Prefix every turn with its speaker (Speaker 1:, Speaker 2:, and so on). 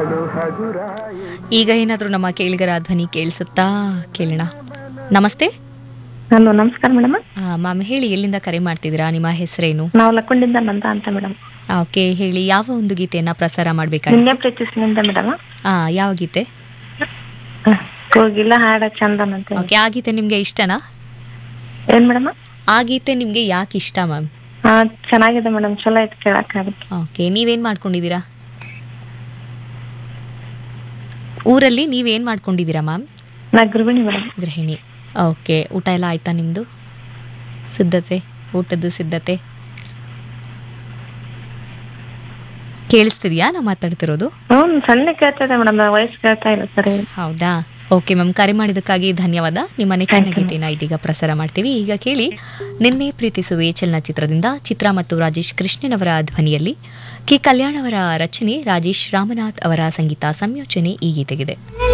Speaker 1: ಬಲು ಹಗುರಾಯಿ
Speaker 2: ಈಗ ಏನಾದರೂ ನಮ್ಮ ಕೇಳಿಗರ ಧ್ವನಿ ಕೇಳಿಸುತ್ತಾ ಕೇಳೋಣ ನಮಸ್ತೆ
Speaker 3: ಹಲೋ ನಮಸ್ಕಾರ ಮೇಡಮ್
Speaker 2: ಮ್ಯಾಮ್ ಹೇಳಿ ಎಲ್ಲಿಂದ ಕರೆ ಮಾಡ್ತಿದ್ದೀರಾ ನಿಮ್ಮ ಹೆಸರೇನು
Speaker 3: ನಾವು ಲಕ್ಕೊಂಡಿಂದ ನಂದ ಅಂತ ಮೇಡಮ್
Speaker 2: ಓಕೆ ಹೇಳಿ ಯಾವ ಒಂದು ಗೀತೆಯನ್ನ ಪ್ರಸಾರ ಮಾಡ್ಬೇಕಾಗಿ
Speaker 3: ನಿನ್ನೆ ಪ್ರೀತಿಸಿನಿಂದ ಮೇಡಮ್
Speaker 2: ಆ ಯಾವ ಗೀತೆ
Speaker 3: ಕೋಗಿಲ್ಲ ಹಾಡ ಚಂದನ್ ಅಂತ ಹೇಳಿ.
Speaker 2: ಓಕೆ ಆ ಗೀತೆ ನಿಮ್ಗೆ ಇಷ್ಟನಾ
Speaker 3: ಏನ್ ಮೇಡಮ್
Speaker 2: ಆ ಗೀತೆ ನಿಮ್ಗೆ ಯಾಕೆ ಇಷ್ಟ ಮ್ಯಾಮ್
Speaker 3: ಹಾ ಚೆನ್ನಾಗಿದೆ ಮೇಡಮ್ ಚಲೋ ಐತೆ ಕೇಳಕ್ ಆಗುತ್ತೆ
Speaker 2: ಓಕೆ ನೀವೇನ್ ಮಾಡ್ಕೊಂಡಿದ್ದೀರಾ ಊರಲ್ಲಿ ನೀವೇನ್ ಮಾಡ್ಕೊಂಡಿದ್ದೀರಾ ಮ್ಯಾಮ್
Speaker 3: ನಾ ಗೃಹಿಣಿ ಮೇಡಮ್
Speaker 2: ಗೃಹಿಣಿ ಓಕೆ ಊಟ ಎಲ್ಲ ಆಯ್ತಾ ನಿಮ್ಮದು ಸಿದ್ಧತೆ ಊಟದ ಸಿದ್ಧತೆ ಕೇಳಿಸ್ತಿದ್ಯಾ ನಾ ಮಾತಾಡ್ತಿರೋದು
Speaker 3: ಹ್ಮ್ ಸಣ್ಣ ಕೇಳ್ತಾ ಇದೆ ಮೇಡಮ್ ವಯಸ್ಸು ಕೇಳ್ತಾ ಇಲ್ಲ ಸರಿ
Speaker 2: ಹೌದಾ ಓಕೆ ಮ್ಯಾಮ್ ಕರೆ ಮಾಡಿದ್ದಕ್ಕಾಗಿ ಧನ್ಯವಾದ ನಿಮ್ಮ ನೆಚ್ಚಿನ
Speaker 3: Thank you, ma'am.
Speaker 2: ಗೀತೆನ ಇದೀಗ ಪ್ರಸಾರ ಮಾಡ್ತೀವಿ ಈಗ ಕೇಳಿ ನಿನ್ನೆ ಪ್ರೀತಿಸುವೆ ಚಲನಚಿತ್ರದಿಂದ ಚಿತ್ರ ಮತ್ತು ರಾಜೇಶ್ ಕೃಷ್ಣನವರ ಧ್ವನಿಯಲ್ಲಿ ಕೆ ಕಲ್ಯಾಣ್ ಅವರ ರಚನೆ ರಾಜೇಶ್ ರಾಮನಾಥ್ ಅವರ ಸಂಗೀತ ಸಂಯೋಜನೆ ಈ ಗೀತೆಗಿದೆ